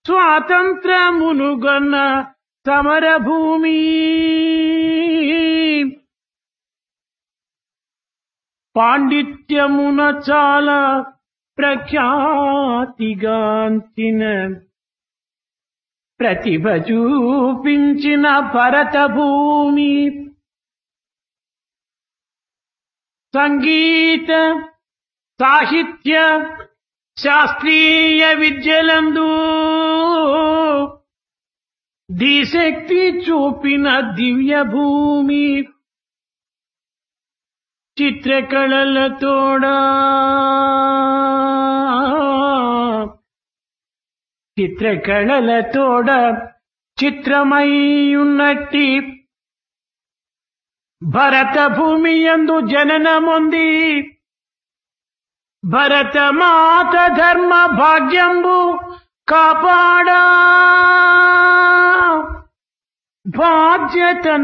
స్వాతంత్రమునుగొన్న సమరభూమి పాండిత్యమున చాలా ప్రఖ్యాతిగాంచిన ప్రతిభ చూపించిన భరత భూమి సంగీత సాహిత్య శాస్త్రీయ విద్యలందు దిశక్తి చూపిన దివ్య భూమి చిత్రకళలతోడా చిత్రకళలతోడ చిత్రమయ్యున్నట్టి భరత భూమి యందు జననముంది భరత మాత ధర్మ భాగ్యంబు కాపాడా బాధ్యత